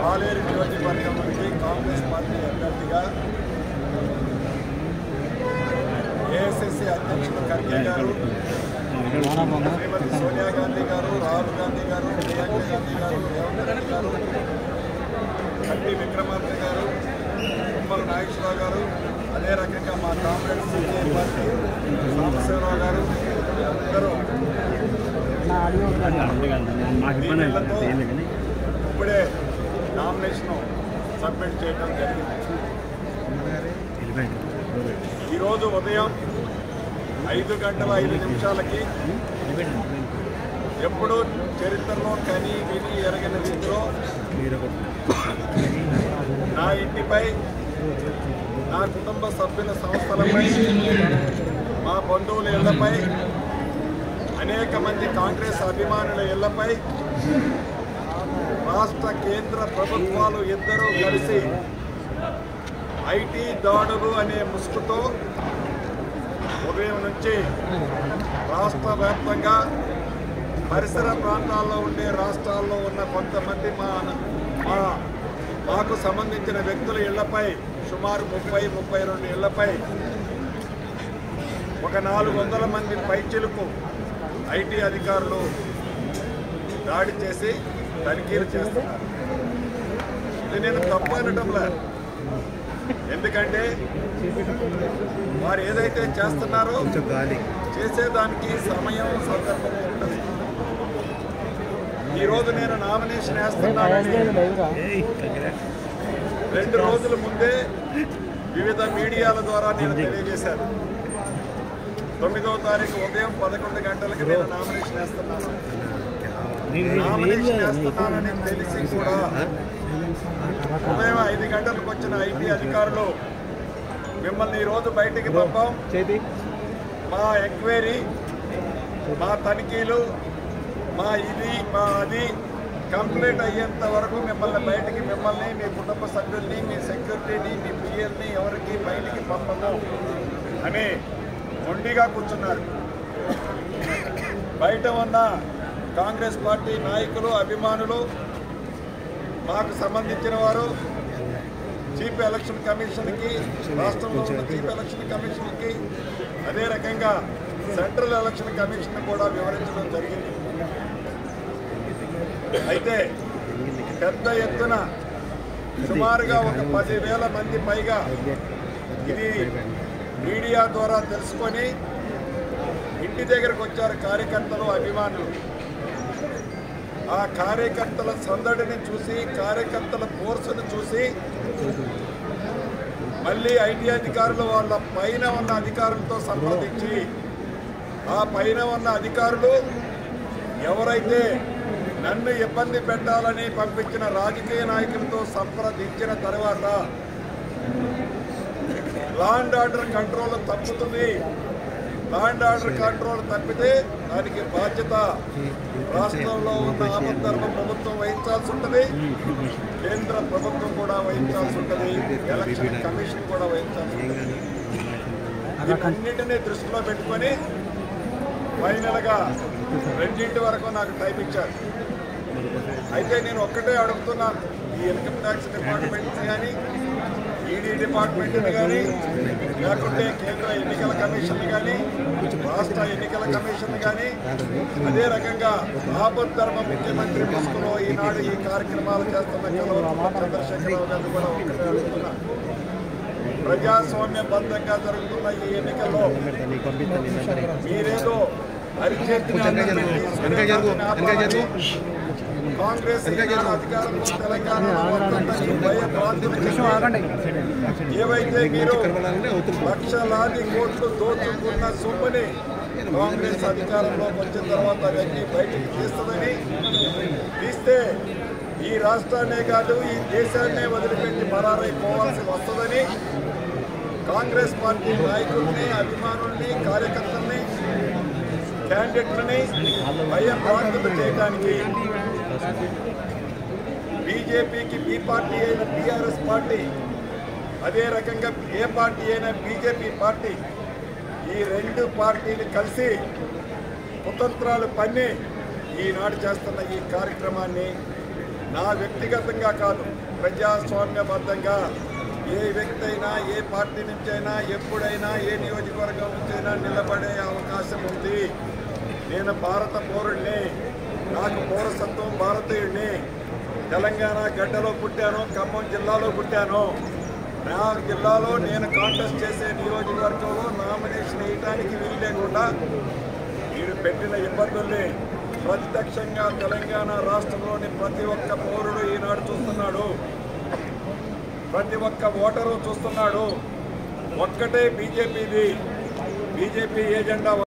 పాలేరు నియోజకవర్గం నుంచి కాంగ్రెస్ పార్టీ అభ్యర్థిగా ఏఐసిసి అధ్యక్షుడు ఖర్గే గారు శ్రీమతి సోనియా గాంధీ గారు రాహుల్ గాంధీ గారు ప్రియాంక గాంధీ గారు రేవంత్ రెడ్డి గారు కట్టి విక్రమార్క గారు తుమ్మల నాగేశ్వరరావు గారు అదే రకంగా మా కామ్రేడ్ సిపిఐ పార్టీ సాంబశివరావు గారు అందరూ దీనిలతో ఇప్పుడే నామినేషన్ సబ్మిట్ చేయడం జరిగింది ఈరోజు ఉదయం ఐదు గంటల ఐదు నిమిషాలకి ఎప్పుడూ చరిత్రలో కని విని ఎరగిన రీతిలో నా ఇంటిపై నా కుటుంబ సభ్యుల సంస్థలపై మా బంధువుల ఇళ్లపై అనేక మంది కాంగ్రెస్ అభిమానుల ఇళ్లపై రాష్ట్ర కేంద్ర ప్రభుత్వాలు ఇద్దరూ కలిసి ఐటీ దాడులు అనే ముసుగుతో ఉదయం నుంచి రాష్ట్ర వ్యాప్తంగా పరిసర ప్రాంతాల్లో ఉండే రాష్ట్రాల్లో ఉన్న కొంతమంది మా మా మాకు సంబంధించిన వ్యక్తుల ఇళ్లపై సుమారు ముప్పై ముప్పై రెండు ఇళ్లపై ఒక నాలుగు వందల మంది పైచిలకు ఐటీ అధికారులు దాడి చేసి తనిఖీలు చేస్తున్నారు ఇది నేను తప్పు అనటంలే ఎందుకంటే వారు ఏదైతే చేస్తున్నారో చేసేదానికి సమయం సందర్భం ఉంటుంది ఈరోజు నేను నామినేషన్ వేస్తున్నానని రెండు రోజుల ముందే వివిధ మీడియాల ద్వారా నేను తెలియజేశాను తొమ్మిదవ తారీఖు ఉదయం పదకొండు గంటలకు నేను నామినేషన్ వేస్తున్నాను నామినేషన్ వేస్తున్నానని తెలిసి కూడా ఉదయం ఐదు గంటలకు వచ్చిన ఐటీ అధికారులు మిమ్మల్ని ఈరోజు బయటికి పంపాం మా ఎంక్వైరీ మా తనిఖీలు మా ఇది మా అది కంప్లీట్ అయ్యేంత వరకు మిమ్మల్ని బయటికి మిమ్మల్ని మీ కుటుంబ సభ్యుల్ని మీ సెక్యూరిటీని మీ పిఎల్ని ఎవరికి బయటికి పంపము అని మొండిగా కూర్చున్నారు బయట ఉన్న కాంగ్రెస్ పార్టీ నాయకులు అభిమానులు మాకు సంబంధించిన వారు చీఫ్ ఎలక్షన్ కమిషన్కి రాష్ట్రంలో ఉన్న చీఫ్ ఎలక్షన్ కమిషన్కి అదే రకంగా సెంట్రల్ ఎలక్షన్ కమిషన్ కూడా వివరించడం జరిగింది అయితే పెద్ద ఎత్తున సుమారుగా ఒక పదివేల మంది పైగా ఇది మీడియా ద్వారా తెలుసుకొని ఇంటి దగ్గరకు వచ్చారు కార్యకర్తలు అభిమానులు ఆ కార్యకర్తల సందడిని చూసి కార్యకర్తల ఫోర్సును చూసి మళ్ళీ ఐటీ అధికారులు వాళ్ళ పైన ఉన్న అధికారులతో సంప్రదించి ఆ పైన ఉన్న అధికారులు ఎవరైతే నన్ను ఇబ్బంది పెట్టాలని పంపించిన రాజకీయ నాయకులతో సంప్రదించిన తర్వాత లా అండ్ ఆర్డర్ కంట్రోల్ తప్పుతుంది లా అండ్ ఆర్డర్ కంట్రోల్ తప్పితే దానికి బాధ్యత రాష్ట్రంలో ఉన్న ఆపద్ధర్మ ప్రభుత్వం వహించాల్సి ఉంటుంది కేంద్ర ప్రభుత్వం కూడా వహించాల్సి ఉంటుంది ఎలక్షన్ కమిషన్ కూడా వహించాల్సి ఉంటుంది వీటన్నిటినీ దృష్టిలో పెట్టుకొని ఫైనల్గా రెండింటి వరకు నాకు టైం ఇచ్చారు అయితే నేను ఒక్కటే అడుగుతున్నాను ఈ ఇన్కమ్ ట్యాక్స్ డిపార్ట్మెంట్ కానీ ఈడీ డిపార్ట్మెంట్ని కానీ లేకుంటే కేంద్ర ఎన్నికల కమిషన్ కానీ రాష్ట్ర ఎన్నికల కమిషన్ కానీ అదే రకంగా ఆపద్ధర్మ ముఖ్యమంత్రి ముసుగులో ఈనాడు ఈ కార్యక్రమాలు చేస్తున్న కలవరం చంద్రశేఖరరావు గారు కూడా ఒకటే అడుగుతున్నా ప్రజాస్వామ్యబద్ధంగా జరుగుతున్న ఈ ఎన్నికల్లో మీరేదో అరిచేతిని అన్నం పెట్టి కాంగ్రెస్ ఈనాడు అధికారంలో తెలంగాణలో వస్తుందని భయభ్రాంతులు చెప్పి ఏవైతే మీరు లక్షలాది కోట్లు దోచుకున్న సొమ్ముని కాంగ్రెస్ అధికారంలోకి వచ్చిన తర్వాత అవన్నీ బయటికి తీస్తుందని తీస్తే ఈ రాష్ట్రాన్నే కాదు ఈ దేశాన్నే వదిలిపెట్టి పరారైపోవాల్సి వస్తుందని కాంగ్రెస్ పార్టీ నాయకుల్ని అభిమానుల్ని కార్యకర్తల్ని క్యాండిడేట్లని భయం ప్రాంతం చేయడానికి బీజేపీకి బి పార్టీ అయిన బీఆర్ఎస్ పార్టీ అదే రకంగా ఏ పార్టీ అయినా బీజేపీ పార్టీ ఈ రెండు పార్టీలు కలిసి కుతంత్రాలు పన్ని ఈనాడు చేస్తున్న ఈ కార్యక్రమాన్ని నా వ్యక్తిగతంగా కాదు ప్రజాస్వామ్యబద్ధంగా ఏ వ్యక్తి అయినా ఏ పార్టీ నుంచి అయినా ఎప్పుడైనా ఏ నియోజకవర్గం నుంచి అయినా నిలబడే అవకాశం ఉంది నేను భారత పౌరుడిని నాకు పౌరసత్వం భారతీయుడిని తెలంగాణ గడ్డలో పుట్టాను ఖమ్మం జిల్లాలో పుట్టాను నా జిల్లాలో నేను కాంటెస్ట్ చేసే నియోజకవర్గంలో నామినేషన్ వేయడానికి వీలు లేకుండా వీడు పెట్టిన ఇబ్బందుల్ని ప్రత్యక్షంగా తెలంగాణ రాష్ట్రంలోని ప్రతి ఒక్క పౌరుడు ఈనాడు చూస్తున్నాడు ప్రతి ఒక్క ఓటరు చూస్తున్నాడు ఒక్కటే బీజేపీది బీజేపీ ఏజెండా